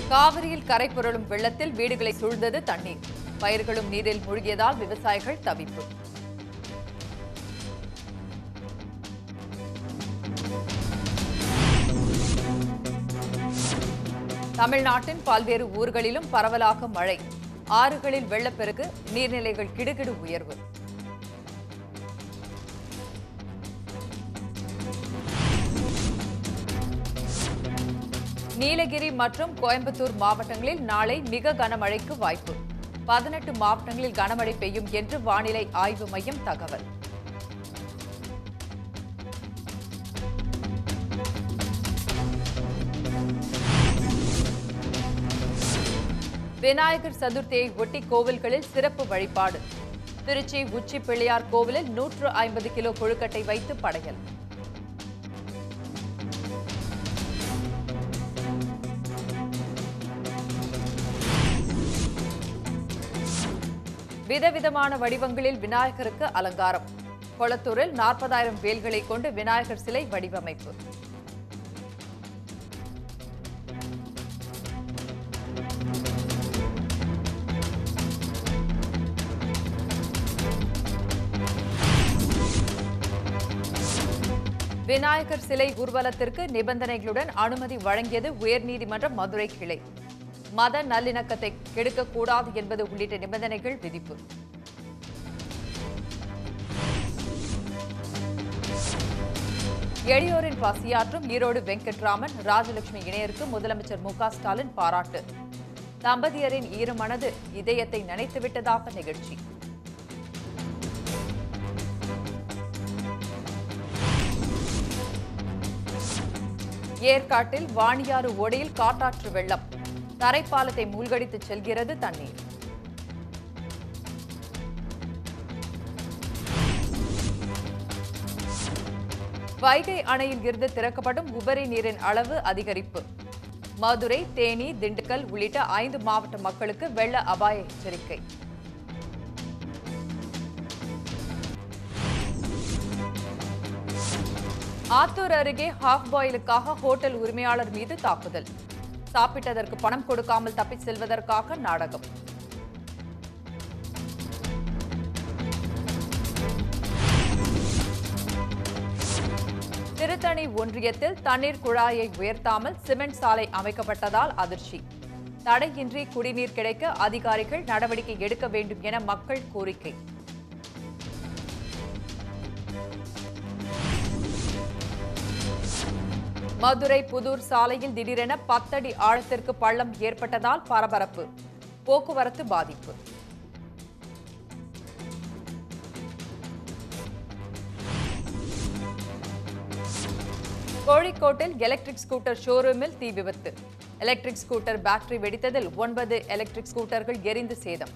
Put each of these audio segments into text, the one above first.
காவிரியில் கரை புரளும் வெள்ளத்தில் வீடுகளை சூழ்ந்தது தண்ணீர் பயிர்களும் நீரில் மூழ்கியதால் விவசாயிகள் தவிப்பு தமிழ்நாட்டின் பல்வேறு ஊர்களிலும் பரவலாக மழை ஆறுகளில் வெள்ளப்பெருக்கு நீர்நிலைகள் கிடுகிடு உயர்வு நீலகிரி மற்றும் கோயம்புத்தூர் மாவட்டங்களில் நாளை மிக கனமழைக்கு வாய்ப்பு பதினெட்டு மாவட்டங்களில் கனமழை பெய்யும் என்று வானிலை ஆய்வு மையம் தகவல் விநாயகர் சதுர்த்தியை ஒட்டி கோவில்களில் சிறப்பு வழிபாடு திருச்சி உச்சி பிள்ளையார் கோவிலில் நூற்று ஐம்பது கிலோ கொழுக்கட்டை வைத்து படையல் விதவிதமான வடிவங்களில் விநாயகருக்கு அலங்காரம் கொளத்தூரில் நாற்பதாயிரம் வேல்களை கொண்டு விநாயகர் சிலை வடிவமைப்பு விநாயகர் சிலை ஊர்வலத்திற்கு நிபந்தனைகளுடன் அனுமதி வழங்கியது உயர்நீதிமன்ற மதுரை கிளை மத நல்லிணக்கத்தை கெடுக்கக்கூடாது என்பது உள்ளிட்ட நிபந்தனைகள் விதிப்பு எளியோரின் பசியாற்றும் ஈரோடு வெங்கட்ராமன் ராஜலட்சுமி இணையருக்கு முதலமைச்சர் மு க ஸ்டாலின் பாராட்டு தம்பதியரின் ஈரமனது இதயத்தை நினைத்துவிட்டதாக நிகழ்ச்சி ஏற்காட்டில் வாணியாறு ஓடையில் காட்டாற்று வெள்ளம் தரைப்பாலத்தை மூழ்கடித்து செல்கிறது தண்ணீர் வைகை அணையில் இருந்து திறக்கப்படும் உபரி நீரின் அளவு அதிகரிப்பு மதுரை தேனி திண்டுக்கல் உள்ளிட்ட ஐந்து மாவட்ட மக்களுக்கு வெள்ள அபாய எச்சரிக்கை ஆத்தூர் அருகே ஹாஃப் பாயிலுக்காக ஹோட்டல் உரிமையாளர் மீது தாக்குதல் சாப்பிட்டதற்கு பணம் கொடுக்காமல் தப்பிச் செல்வதற்காக நாடகம் திருத்தணி ஒன்றியத்தில் தண்ணீர் குழாயை உயர்த்தாமல் சிமெண்ட் சாலை அமைக்கப்பட்டதால் அதிர்ச்சி தடையின்றி குடிநீர் கிடைக்க அதிகாரிகள் நடவடிக்கை எடுக்க வேண்டும் என மக்கள் கோரிக்கை மதுரை புதூர் சாலையில் திடீரென பத்தடி ஆழத்திற்கு பள்ளம் ஏற்பட்டதால் பரபரப்பு போக்குவரத்து பாதிப்பு கோழிக்கோட்டில் எலக்ட்ரிக் ஸ்கூட்டர் ஷோரூமில் தீ விபத்து எலக்ட்ரிக் ஸ்கூட்டர் பேட்டரி வெடித்ததில் ஒன்பது எலக்ட்ரிக் ஸ்கூட்டர்கள் எரிந்து சேதம்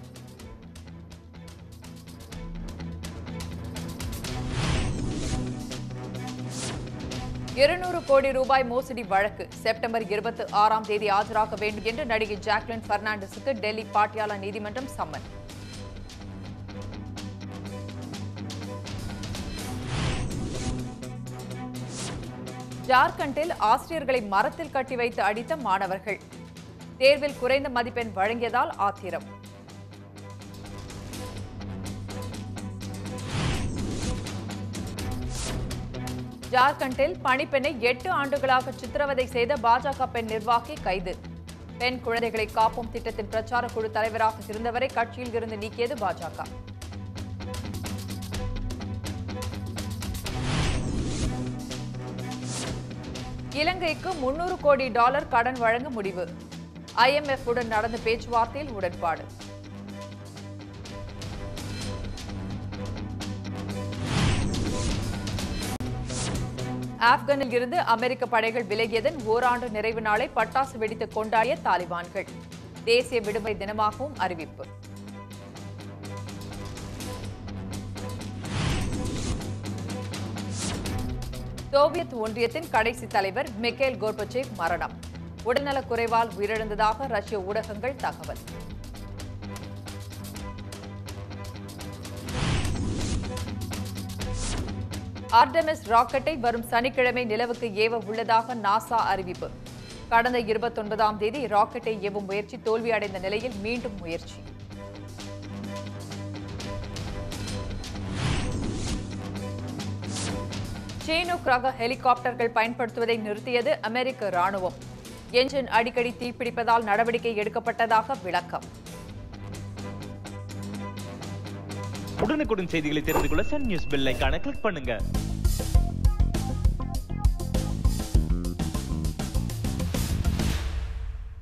இருநூறு கோடி ரூபாய் மோசடி வழக்கு செப்டம்பர் இருபத்தி ஆறாம் தேதி ஆஜராக வேண்டும் என்று நடிகை ஜாக்லின் பெர்னாண்டஸுக்கு டெல்லி பாட்டியாலா நீதிமன்றம் சம்மன் ஜார்க்கண்டில் ஆசிரியர்களை மரத்தில் கட்டி வைத்து அடித்த மாணவர்கள் தேர்வில் குறைந்த மதிப்பெண் வழங்கியதால் ஆத்திரம் ஜார்க்கண்டில் பணிப்பெண்ணை எட்டு ஆண்டுகளாக சித்திரவதை செய்த பாஜக பெண் நிர்வாகி கைது பெண் குழந்தைகளை காப்போம் திட்டத்தின் பிரச்சார குழு தலைவராக இருந்தவரை கட்சியில் இருந்து நீக்கியது பாஜக இலங்கைக்கு முன்னூறு கோடி டாலர் கடன் வழங்க முடிவு ஐஎம்எஃப் உடன் நடந்த பேச்சுவார்த்தையில் உடன்பாடு ஆப்கானில் இருந்து அமெரிக்க படைகள் விலகியதன் ஓராண்டு நிறைவு நாளை பட்டாசு வெடித்து கொண்டாடிய தாலிபான்கள் தேசிய விடுமுறை தினமாகவும் அறிவிப்பு சோவியத் ஒன்றியத்தின் கடைசி தலைவர் மிக்கேல் கோர்பச்சேவ் மரணம் உடல்நலக் குறைவால் உயிரிழந்ததாக ரஷ்ய ஊடகங்கள் தகவல் ஆர்டெமிஸ் ராக்கெட்டை வரும் சனிக்கிழமை நிலவுக்கு ஏவ உள்ளதாக நாசா அறிவிப்பு கடந்த இருபத்தொன்பதாம் தேதி ராக்கெட்டை ஏவும் முயற்சி தோல்வியடைந்த நிலையில் மீண்டும் முயற்சி சீனுக் ரக ஹெலிகாப்டர்கள் பயன்படுத்துவதை நிறுத்தியது அமெரிக்க ராணுவம் என்ஜின் அடிக்கடி தீப்பிடிப்பதால் நடவடிக்கை எடுக்கப்பட்டதாக விளக்கம் உடனுக்குடன் செய்திகளை தெரிந்து கொள்ள சன் நியூஸ் பெல் ஐகானை கிளிக் பண்ணுங்க